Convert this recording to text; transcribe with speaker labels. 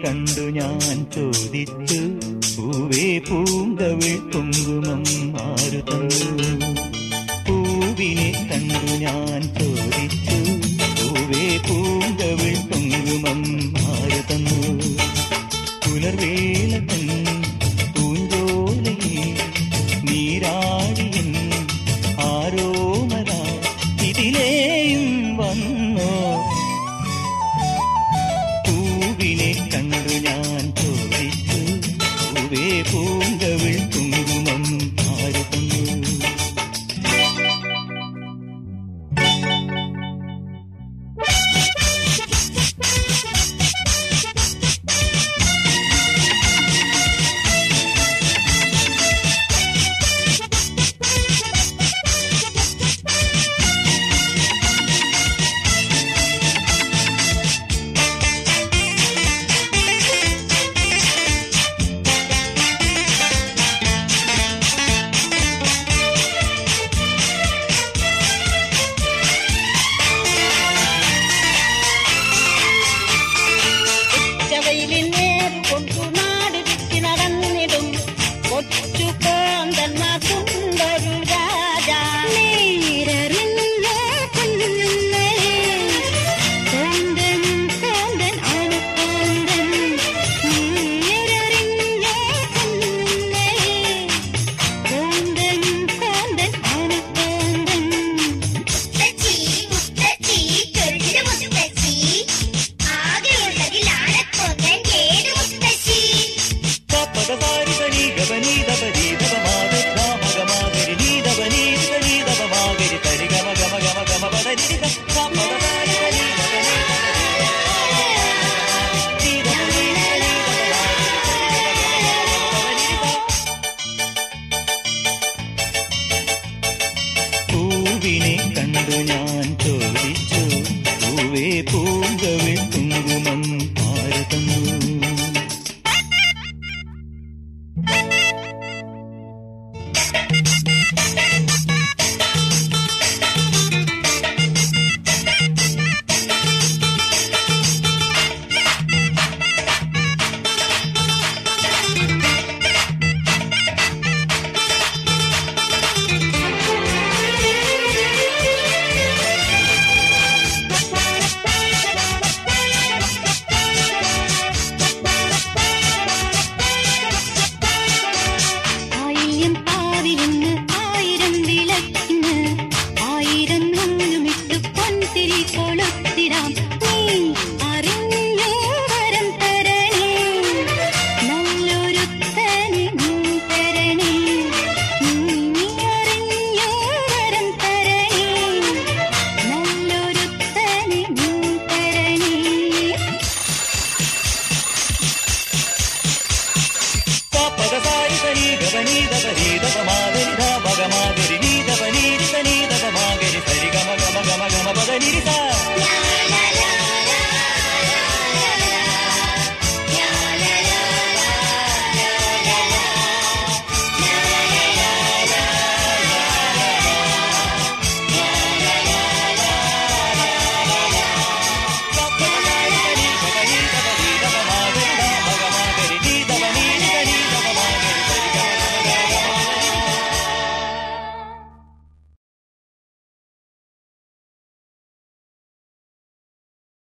Speaker 1: കണ്ടു ഞാൻ ചോദിച്ചു പൂവേ പൂങ്കവിൾ കുങ്കുമം ആരു തന്നു പൂവിനെ കണ്ടു ഞാൻ ചോദിച്ചു പൂവേ പൂങ്കവിൾ കുങ്കുമം ആരു തന്നു പുലർവേല തൻ പൂഞ്ചോലയിൽ നീരാടിയൻ ആരോമല ഇതിലേയും വന്നോ പൂവിനെ കണ്ടു ഞാൻ ചോദിച്ചു പൂവേ പൂങ്കവിൾ കുങ്കുമം ആരു തന്നു
Speaker 2: ഉച്ചവെയിലിൽ നേർ കൊണ്ടു നാട് ചുറ്റി നടന്നിടും കൊച്ചു കോന്തന്മാർ കൊണ്ടൊരു രാജ നേരറിഞ്ഞ കുഞ്ഞുങ്ങളെ കോന്തൻ കോന്തൻ ആണ് കോന്തൻ നേരറിഞ്ഞ കുഞ്ഞുങ്ങളെ കോന്തൻ കോന്തൻ ആണ് കോന്തൻ
Speaker 3: മുത്തച്ചി മുത്തച്ചി ചെറുകിട മുത്തച്ചി ആകെയുള്ളതിൽ ആനക്കൊന്നൻ ഏത് മുത്തച്ചി
Speaker 1: പദസാരി തനി ഗപനി ദപനി ദപമാഗ ഗാമഗമാഗരി നീ ദപനി ഗനി ദപമാഗരി തരി ഗമ ഗമ ഗമ ഗമ പദനി ദ പദസാരി തനി ഗപനി നീ ദപനി ഗനി പൂവിനെ കണ്ടു ഞാൻ ചോദിച്ചു പൂവേ പൂങ്കവിൾ കുങ്കുമം ആര് തന്നു
Speaker 2: ആയിരം പാവിരുന്ന് ആയിരം വിളക്കിന് ആയിരം നൂലുമിട്ട് പൊൻതിരി കൊളുത്തിടാം നീ അറിഞ്ഞോ വരം തരണേ നല്ലൊരുത്തനെ നീ തരണേ നീ അറിഞ്ഞോ വരം തരണേ നല്ലൊരുത്തനെ നീ തരണേ
Speaker 1: പദസാരി തനി ഗപനി ദപനി ദപമാഗരി ധ ഭഗമാഗരി നീ ദപനി തനി ദപമാഗരി സരി ഗമ ഗമ ഗമ ഗമ പദനി സ